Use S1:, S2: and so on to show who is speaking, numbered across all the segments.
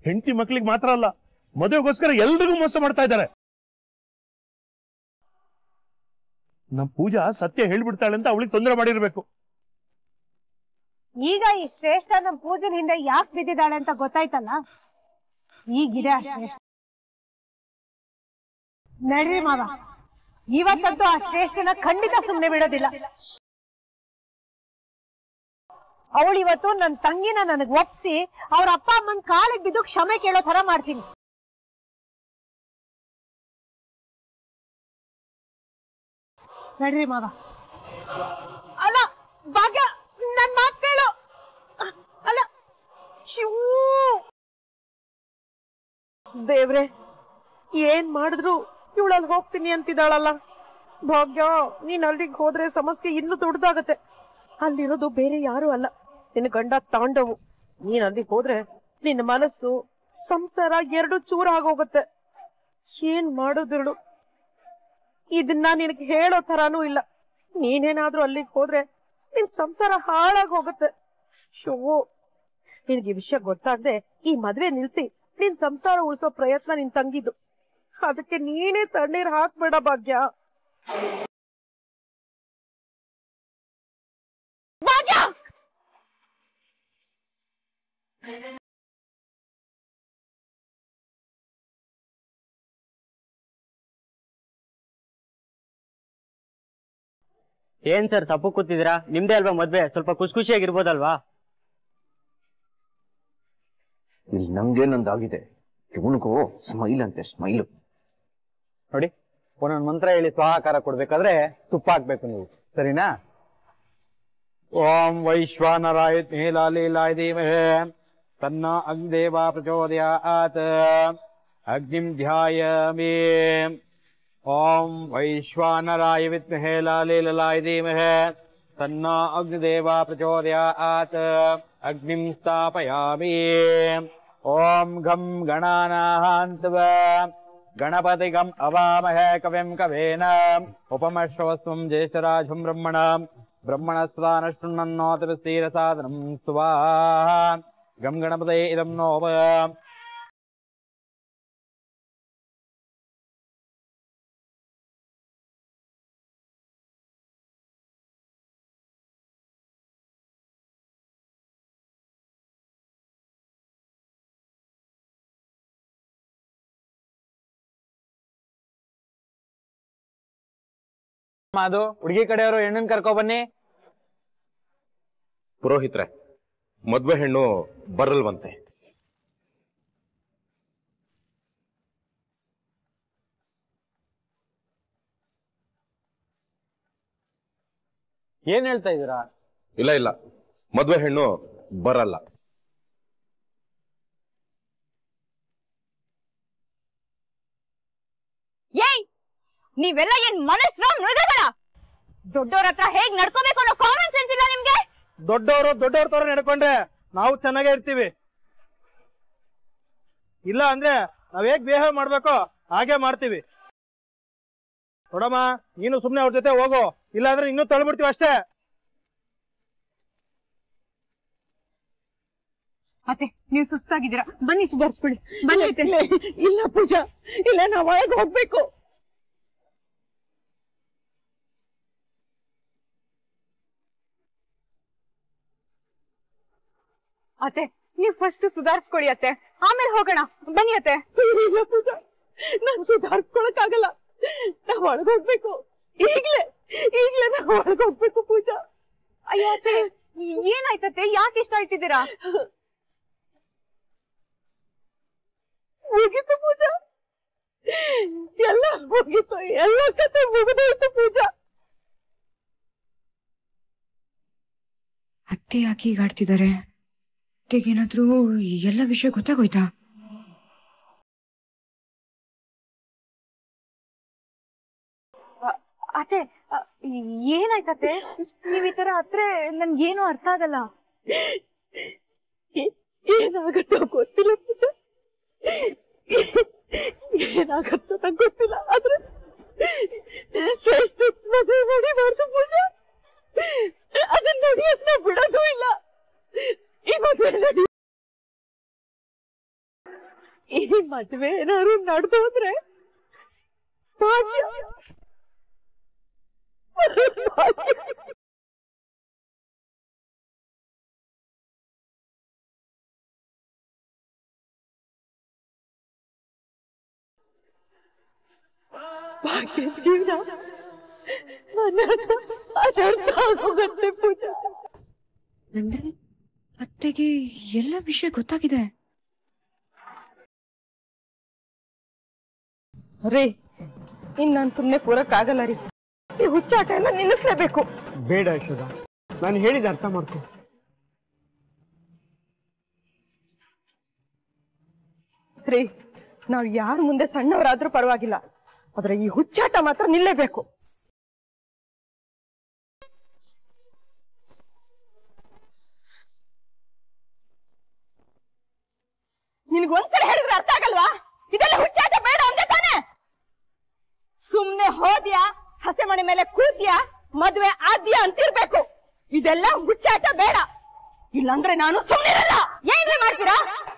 S1: ಹೆಂಡತಿ ಮಕ್ಳಿಗೆ ಮಾತ್ರ ಅಲ್ಲ ಮದುವೆಗೋಸ್ಕರ ಎಲ್ರಿಗೂ ಮೋಸ ಮಾಡ್ತಾ ಇದ್ದಾರೆ ನಮ್ ಪೂಜಾ ಸತ್ಯ ಹೇಳ್ಬಿಡ್ತಾಳೆ ಅಂತ ಅವಳಿಗೆ ತೊಂದರೆ ಮಾಡಿರ್ಬೇಕು
S2: ಈಗ ಈ ಶ್ರೇಷ್ಠ ನಮ್ ಪೂಜನ್ ಹಿಂದೆ ಯಾಕೆ ಬಿದ್ದಿದ್ದಾಳೆ ಅಂತ ಗೊತ್ತಾಯ್ತಲ್ಲ ಈಗಿದೆ ಆ ಶ್ರೇಷ್ಠ ನಡ್ರಿ ಮಾವ ಇವತ್ತಂತೂ ಆ ಶ್ರೇಷ್ಠನ ಖಂಡಿತ ಸುಮ್ನೆ ಬಿಡೋದಿಲ್ಲ ಅವಳಿವತ್ತು ನನ್ ತಂಗಿನ ನನಗ್ ಒಪ್ಸಿ ಅವ್ರ ಅಪ್ಪ ಅಮ್ಮನ್ ಕಾಲಿಗೆ ಬಿದ್ದು ಕ್ಷಮೆ ಕೇಳೋ ತರ ಮಾಡ್ತೀನಿ ನಡ್ರಿ ಮಾವ ಅಲ್ಲ ಭಾಗ್ಯ ನನ್ ಮಾತ್ ಕೇಳು ಅಲ್ಲ ಶಿವು ದೇವ್ರೆ ಏನ್ ಮಾಡಿದ್ರು ಇವಳಲ್ಲಿ ಹೋಗ್ತೀನಿ ಅಂತಿದ್ದಾಳಲ್ಲ ಭಾಗ್ಯ ನೀನ್ ಅಲ್ಲಿಗೆ ಹೋದ್ರೆ ಸಮಸ್ಯೆ ಇನ್ನೂ ದೊಡ್ಡದಾಗತ್ತೆ ಅಲ್ಲಿರೋದು ಬೇರೆ ಯಾರು ಅಲ್ಲ ನಿನ್ನ ಗಂಡ ತಾಂಡವು ನೀನ್ ಅಲ್ಲಿಗೆ ಹೋದ್ರೆ ನಿನ್ನ ಮನಸ್ಸು ಸಂಸಾರ ಎರಡು ಚೂರ ಆಗೋಗುತ್ತೆ ಏನ್ ಮಾಡೋದಿರಳು ಇದನ್ನ ನಿನಗೆ ಹೇಳೋ ತರಾನೂ ಇಲ್ಲ ನೀನೇನಾದ್ರೂ ಅಲ್ಲಿಗೆ ಹೋದ್ರೆ ನಿನ್ ಸಂಸಾರ ಹಾಳಾಗ್ ಹೋಗುತ್ತೆ ಶೋ ನಿನಗೆ ಈ ವಿಷಯ ಗೊತ್ತಾಗ್ದೆ ಈ ಮದ್ವೆ ನಿಲ್ಸಿ ನಿನ್ ಸಂಸಾರ ಉಳಿಸೋ ಪ್ರಯತ್ನ ನಿನ್ ತಂಗಿದ್ದು ಅದಕ್ಕೆ ನೀನೇ ತಣ್ಣೀರ್ ಹಾಕ್ಬೇಡ ಭಾಗ್ಯ ಭಾಗ್ಯ
S3: ಏನ್ ಸರ್ ಸಪ್ಪು ಕೂತಿದ್ದೀರಾ ನಿಮ್ದೇ ಅಲ್ವಾ ಮದ್ವೆ ಸ್ವಲ್ಪ ಖುಷಿ ಖುಷಿಯಾಗಿರ್ಬೋದಲ್ವಾ
S4: ಇಲ್ಲಿ ನಮ್ಗೇನೊಂದಾಗಿದೆ ಇವನಿಗೂ ಸ್ಮೈಲ್ ಅಂತೆ ಸ್ಮೈಲು
S5: ನೋಡಿ ಒಂದೊಂದು ಮಂತ್ರ ಹೇಳಿ ಸ್ವಾಹಾಕಾರ ಕೊಡ್ಬೇಕಾದ್ರೆ ತುಪ್ಪ ಹಾಕ್ಬೇಕು ನೀವು ಸರಿನಾ ಓಂ ವೈಶ್ವಾನರಾಯ ಮೇಲಾಲೀಲಾಯ ಧೀಮಹೇ ತನ್ನ ಅಗ್ದೇವ ಪ್ರಚೋದಯಾತ್ ಅಗ್ನಿಂ ಧ್ಯಾಯಾಮಿ ಓಂ ವೈಶ್ವಾನರಾಯ ವಿದ್ಮಹೇ ಲಾಲೀಲಾಯ ಧೀಮಹೇ ತನ್ನ ಅಗ್ನಿದೇವ ಪ್ರಚೋದಯಾತ್ ಅಗ್ನಿಂ ಸ್ಥಾಪಯಾಮಿ ಓಂ ಘಂ ಗಣಾನಾಹಾಂತವ ಗಣಪತಿಗಂ ಅವಾಮಹೇ ಕವಿಂ ಕವೇನ ಉಪಮಶ್ರವಸ್ವಂ ಜ್ಯೇಷ್ಠರಾಜಂ ಬ್ರಹ್ಮಣ ಬ್ರಹ್ಮಣಸ್ವಾನ ಶೃಣ್ವನ್ನೋತಿರಸಾದನಂ ಸ್ವಾಹ ಗಂ ಗಣಪತಯೇ ಇದಂ ನೋವ ಅದು ಹುಡುಗಿ ಕಡೆಯವರು ಹೆಣ್ಣನ್ ಕರ್ಕೊ ಬನ್ನಿ
S1: ಪುರೋಹಿತ್ರೆ ಮದ್ವೆ ಹೆಣ್ಣು ಬರಲ್ವಂತೆ
S5: ಏನ್ ಹೇಳ್ತಾ ಇದೀರಾ
S1: ಇಲ್ಲ ಇಲ್ಲ ಮದ್ವೆ ಹೆಣ್ಣು ಬರಲ್ಲ
S6: ಏಯ್ ನೀವೆಲ್ಲ ಏನ್ ಮನುಷ್ಯರ ಮೃಗಗಳ ದೊಡ್ಡವ್ರ ಹತ್ರ ಹೇಗ್ ನಡ್ಕೋಬೇಕು ಅನ್ನೋ ಕಾಮನ್ ಸೆನ್ಸ್ ಇಲ್ಲ ನಿಮ್ಗೆ
S7: ದೊಡ್ಡವರು ದೊಡ್ಡವ್ರ ತರ ನಡ್ಕೊಂಡ್ರೆ ನಾವು ಚೆನ್ನಾಗೇ ಇರ್ತೀವಿ ಇಲ್ಲ ಅಂದ್ರೆ ನಾವ್ ಹೇಗ್ ಬಿಹೇವ್ ಮಾಡ್ಬೇಕೋ ಹಾಗೆ ಮಾಡ್ತೀವಿ ನೋಡಮ್ಮ ನೀನು ಸುಮ್ನೆ ಅವ್ರ ಜೊತೆ ಹೋಗು ಇಲ್ಲ ಅಂದ್ರೆ ಇನ್ನೂ ತಳ್ಬಿಡ್ತೀವಿ ಅಷ್ಟೇ
S6: ಮತ್ತೆ ನೀವು ಸುಸ್ತಾಗಿದ್ದೀರಾ ಬನ್ನಿ ಸುಧಾರಿಸ್ಕೊಳ್ಳಿ ಬನ್ನಿ ಇಲ್ಲ ಪೂಜಾ ಇಲ್ಲ ನಾವ್ ಒಳಗೆ ಹೋಗ್ಬೇಕು ಅತ್ತೆ ನೀವ್ ಫಸ್ಟ್ ಸುಧಾರಿಸ್ಕೊಳ್ಳಿ ಅತ್ತೆ ಆಮೇಲೆ ಹೋಗೋಣ ಬನ್ನಿ ಅತ್ತೆ ಇಲ್ಲ ಪೂಜಾ ನಾನ್ ಸುಧಾರಿಸ್ಕೊಳಕ್ ಆಗಲ್ಲ ನಾವ್ ಒಳಗ್ ಹೋಗ್ಬೇಕು ಈಗ್ಲೇ ಈಗ್ಲೇ ನಾವ್ ಒಳಗ್ ಹೋಗ್ಬೇಕು ಪೂಜಾ ಅಯ್ಯೋ ಅತ್ತೆ ಏನಾಯ್ತತ್ತೆ ಯಾಕೆ ಇಷ್ಟ ಆಯ್ತಿದ್ದೀರಾ ಮುಗೀತು ಪೂಜಾ ಎಲ್ಲ ಮುಗೀತು ಎಲ್ಲ ಕತೆ ಮುಗಿದೋಯ್ತು ಪೂಜಾ
S8: ಅತ್ತೆ ಯಾಕೆ ಈಗ ಆಡ್ತಿದ್ದಾರೆ ಅತ್ತೆಗೇನಾದ್ರೂ ಎಲ್ಲ ವಿಷಯ ಗೊತ್ತಾಗೋಯ್ತಾ
S6: ಅತ್ತೆ ಅ, ಏನಾಯ್ತತ್ತೆ ನೀವ್ ಈ ತರ ಹತ್ರ ನನ್ಗೇನು ಅರ್ಥ ಆಗಲ್ಲ
S2: ಏನಾಗತ್ತೋ ಗೊತ್ತಿಲ್ಲ ಪೂಜಾ ಏನಾಗತ್ತೋ ನಂಗೆ ಗೊತ್ತಿಲ್ಲ ಆದ್ರೆ ಶ್ರೇಷ್ಠ ಮದುವೆ ನಡಿಬಾರ್ದು ಪೂಜಾ ಅದನ್ನ ನಡೆಯೋದ್ನ ಬಿಡೋದು ಇಲ್ಲ ಈ ಮದುವೆ ನಡಿ
S6: ಮದ್ವೆ ಏನಾದ್ರು ನಡೆದೋದ್ರೆ ಭಾಗ್ಯ ಭಾಗ್ಯ. ಭಾಗ್ಯ ಜೀವನ ಅನರ್ಥ ಅನರ್ಥ ಆಗೋಗತ್ತೆ ಪೂಜಾ
S8: ಅಂದ್ರೆ ಅತ್ತೆಗೆ ಎಲ್ಲ ವಿಷಯ ಗೊತ್ತಾಗಿದೆ
S6: ರೀ ಇನ್ ನಾನ್ ಸುಮ್ನೆ ಕೂರಕ್ ಆಗಲ್ಲ ರೀ ಈ ಹುಚ್ಚಾಟ ಎಲ್ಲ ನಿಲ್ಲಿಸ್ಲೇಬೇಕು
S5: ಬೇಡ ಯಶೋದ ನಾನು ಹೇಳಿದ ಅರ್ಥ ಮಾಡ್ಕೊ
S6: ರೀ ನಾವ್ ಯಾರ ಮುಂದೆ ಸಣ್ಣವರಾದ್ರೂ ಪರವಾಗಿಲ್ಲ ಆದ್ರೆ ಈ ಹುಚ್ಚಾಟ ಮಾತ್ರ ನಿಲ್ಲೇಬೇಕು ನಿನ್ಗ್ ಒಂದ್ಸಲ ಹೇಳಿದ್ರೆ ಅರ್ಥ ಆಗಲ್ವಾ ಇದೆಲ್ಲ ಹುಚ್ಚಾಟ ಬೇಡ ಅಂದೆ ತಾನೆ ಸುಮ್ನೆ ಹೋದ್ಯಾ ಹಸೆ ಮನೆ ಮೇಲೆ ಕೂತ್ಯಾ ಮದ್ವೆ ಆದ್ಯಾ ಅಂತಿರ್ಬೇಕು ಇದೆಲ್ಲ ಹುಚ್ಚಾಟ ಬೇಡ ಇಲ್ಲಾಂದ್ರೆ ನಾನು ಸುಮ್ನಿರಲ್ಲ ಏನ್ರಿ ಮಾಡ್ತೀರಾ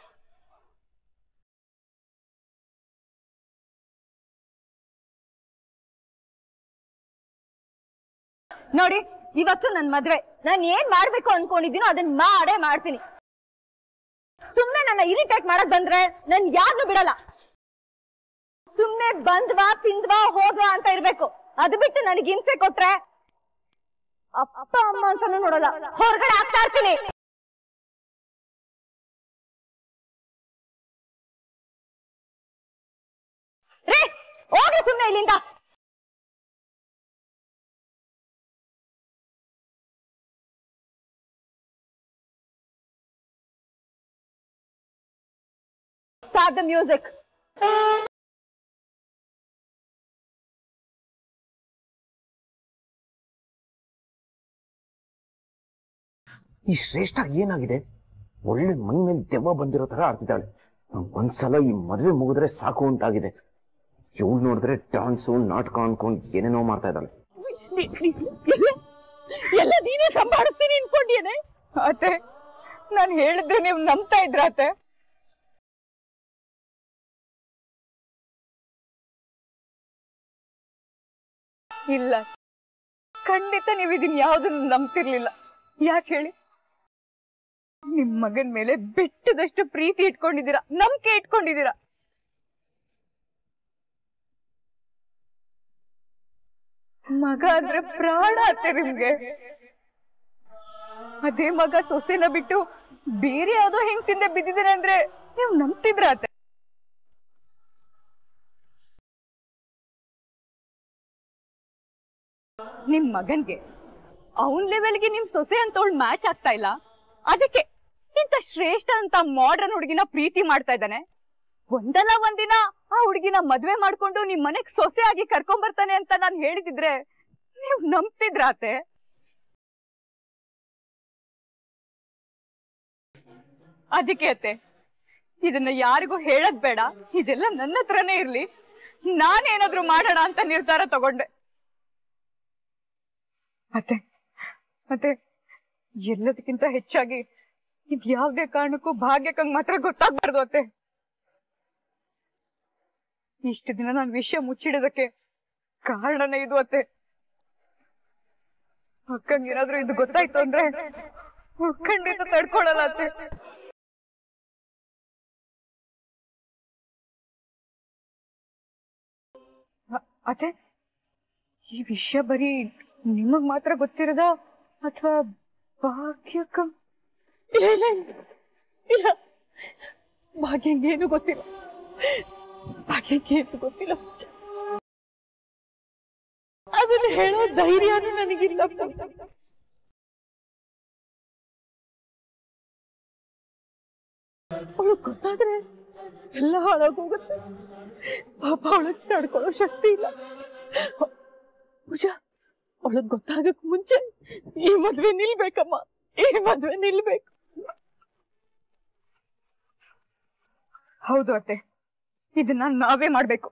S6: ನೋಡಿ ಇವತ್ತು ನನ್ ಮದ್ವೆ ನಾನ್ ಏನ್ ಮಾಡ್ಬೇಕು ಅನ್ಕೊಂಡಿದ್ದೀನೋ ಅದನ್ನ ಮಾಡೇ ಮಾಡ್ತೀನಿ ಸುಮ್ನೆ ನನ್ನ ಇರಿಟೇಟ್ ಮಾಡಕ್ ಬಂದ್ರೆ ನನ್ ಯಾರನ್ನು ಬಿಡಲ್ಲ ಸುಮ್ನೆ ಬಂದ್ವಾ ತಿಂದ್ವಾ ಹೋದ್ವಾ ಅಂತ ಇರ್ಬೇಕು ಅದು ಬಿಟ್ಟು ನನಗೆ ಹಿಂಸೆ ಕೊಟ್ರೆ ಅಪ್ಪ ಅಮ್ಮ ಅಂತಾನು ನೋಡಲ್ಲ ಹೊರಗಡೆ ಆಗ್ತಾ ಇರ್ತೀನಿ ರೀ ಹೋಗ್ರಿ ಸುಮ್ನೆ ಇಲ್ಲಿಂದ Start the music.
S4: ಈ ಶ್ರೇಷ್ಠ ಏನಾಗಿದೆ ಒಳ್ಳೆ ಮೈ ಮೇಲೆ ದೆವ್ವ ಬಂದಿರೋ ತರ ಆಡ್ತಿದ್ದಾಳೆ ಒಂದ್ಸಲ ಈ ಮದ್ವೆ ಮುಗಿದ್ರೆ ಸಾಕು ಅಂತಾಗಿದೆ ಇವಳು ನೋಡಿದ್ರೆ ಡಾನ್ಸು ನಾಟಕ ಅನ್ಕೊಂಡು ಏನೇನೋ ಮಾಡ್ತಾ ಇದ್ದಾಳೆ
S6: ಎಲ್ಲ ನೀನೇ ಸಂಭಾಳಿಸ್ತೀನಿ ಅನ್ಕೊಂಡಿಯೇನೆ ಅತ್ತೆ ನಾನ್ ಹೇಳಿದ್ರೆ ನೀವು ನಂಬ್ತಾ ಇದ್ರ ಅತ್ತೆ ಇಲ್ಲ ಖಂಡಿತ ನೀವು ಇದನ್ ಯಾವ್ದನ್ನು ನಂಬ್ತಿರ್ಲಿಲ್ಲ ಯಾಕೆ ಹೇಳಿ ನಿಮ್ ಮಗನ್ ಮೇಲೆ ಬೆಟ್ಟದಷ್ಟು ಪ್ರೀತಿ ಇಟ್ಕೊಂಡಿದ್ದೀರಾ ನಂಬಿಕೆ ಇಟ್ಕೊಂಡಿದ್ದೀರಾ ಮಗ ಅಂದ್ರೆ ಪ್ರಾಣ ಅತ್ತೆ ನಿಮ್ಗೆ ಅದೇ ಮಗ ಸೊಸೆನ ಬಿಟ್ಟು ಬೇರೆ ಯಾವ್ದೋ ಹೆಂಗ್ಸಿಂದ ಬಿದ್ದಿದ್ದಾನೆ ಅಂದ್ರೆ ನೀವು ನಂಬ್ತಿದ್ರ ಅತ್ತೆ ನಿಮ್ ಮಗನ್ಗೆ ಅವನ್ ಲೆವೆಲ್ಗೆ ನಿಮ್ ಸೊಸೆ ಅಂತವಳು ಮ್ಯಾಚ್ ಆಗ್ತಾ ಇಲ್ಲ ಅದಕ್ಕೆ ಇಂತ ಶ್ರೇಷ್ಠ ಅಂತ ಮಾಡ್ರನ್ ಹುಡುಗಿನ ಪ್ರೀತಿ ಮಾಡ್ತಾ ಇದ್ದಾನೆ ಒಂದಲ್ಲ ಒಂದಿನ ಆ ಹುಡುಗಿನ ಮದ್ವೆ ಮಾಡ್ಕೊಂಡು ನಿಮ್ ಮನೆಗ್ ಸೊಸೆ ಆಗಿ ಕರ್ಕೊಂಡ್ ಬರ್ತಾನೆ ಅಂತ ನಾನ್ ಹೇಳಿದಿದ್ರೆ ನೀವ್ ನಂಬ್ತಿದ್ರಾತೆ ಅದಕ್ಕೆ ಅತ್ತೆ ಇದನ್ನ ಯಾರಿಗೂ ಹೇಳದ್ ಬೇಡ ಇದೆಲ್ಲ ನನ್ನ ಹತ್ರನೇ ಇರ್ಲಿ ನಾನೇನಾದ್ರೂ ಮಾಡೋಣ ಅಂತ ನಿರ್ಧಾರ ತಗೊಂಡೆ ಅತ್ತೆ ಅತ್ತೆ ಎಲ್ಲದಕ್ಕಿಂತ ಹೆಚ್ಚಾಗಿ ಇದ್ ಯಾವ್ದೇ ಕಾರಣಕ್ಕೂ ಭಾಗ್ಯಕ್ಕಂಗ್ ಮಾತ್ರ ಗೊತ್ತಾಗ್ಬಾರ್ದು ಅತ್ತೆ ಇಷ್ಟು ದಿನ ನಾನ್ ವಿಷಯ ಮುಚ್ಚಿಡೋದಕ್ಕೆ ಕಾರಣನೇ ಇದು ಅತ್ತೆ ಅಕ್ಕಂಗ್ ಏನಾದ್ರೂ ಇದು ಗೊತ್ತಾಯ್ತು ಅಂದ್ರೆ ಅವ್ಳ್ ಖಂಡಿತ ತಡ್ಕೊಳಲ್ಲ ಅತ್ತೆ ಅ- ಅತ್ತೆ ಈ ವಿಷಯ ಬರೀ ನಿಮಗ್ ಮಾತ್ರ ಗೊತ್ತಿರೋದ ಅಥವಾ ಭಾಗ್ಯಕ್ಕ ಇಲ್ಲ ಇಲ್ಲ, ಇಲ್ಲ ಭಾಗ್ಯಂಗೇನು ಗೊತ್ತಿಲ್ಲ ಭಾಗ್ಯಂಗೇನು ಗೊತ್ತಿಲ್ಲ ಪೂಜಾ. ಅದನ್ನ ಹೇಳೋ ಧೈರ್ಯನೂ ನನಗಿಲ್ಲ ಪೂಜಾ. ಅವಳು ಗೊತ್ತಾದ್ರೆ ಎಲ್ಲ ಹಾಳಾಗೋಗುತ್ತೆ ಪಾಪ ಅವಳಗ್ ತಡ್ಕೊಳ್ಳೋ ಶಕ್ತಿ ಇಲ್ಲ ಪೂಜಾ ಅವಳಗ್ ಗೊತ್ತಾಗಕ್ ಮುಂಚೆ ಈ ಮದ್ವೆ ನಿಲ್ಬೇಕಮ್ಮ ಈ ಮದ್ವೆ ನಿಲ್ಬೇಕು ಹೌದು ಅತ್ತೆ ಇದನ್ನ ನಾವೇ ಮಾಡ್ಬೇಕು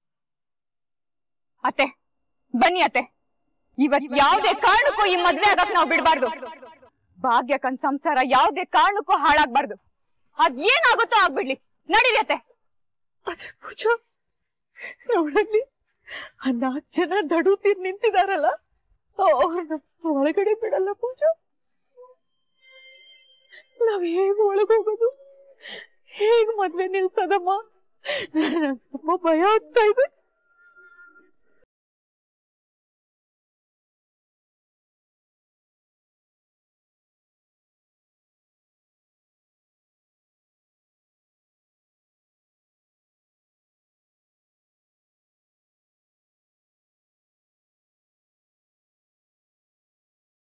S6: ಅತ್ತೆ ಬನ್ನಿ ಅತ್ತೆ ಇವತ್ ಯಾವ್ದೇ ಕಾರಣಕ್ಕೂ ಈ ಮದ್ವೆ ಆಗಕ್ ನಾವ್ ಬಿಡ್ಬಾರ್ದು ಭಾಗ್ಯಕ್ಕನ್ ಸಂಸಾರ ಯಾವ್ದೇ ಕಾರಣಕ್ಕೂ ಹಾಳಾಗ್ಬಾರ್ದು ಅದ್ ಏನಾಗುತ್ತೋ ಆಗ್ಬಿಡ್ಲಿ ನಡೀರಿ ಅತ್ತೆ
S2: ಆದ್ರೆ ಪೂಜಾ ನೋಡಲ್ಲಿ ಆ ನಾಲ್ಕು ಜನ ನಡುತ್ತೀರ್ ನಿಂತಿದಾರಲ್ಲ ಅವ್ರನ್ನ ಒಳಗಡೆ ಬಿಡಲ್ಲ ಪೂಜಾ ನಾವ್ ಹೇಗ್ ಒಳಗೋಗೋದು ಹೇಗ್ ಮದ್ವೆ ನಿಲ್ಸೋದಮ್ಮ ನಂಗ್ ತುಂಬಾ ಭಯ ಆಗ್ತಾ ಇದೆ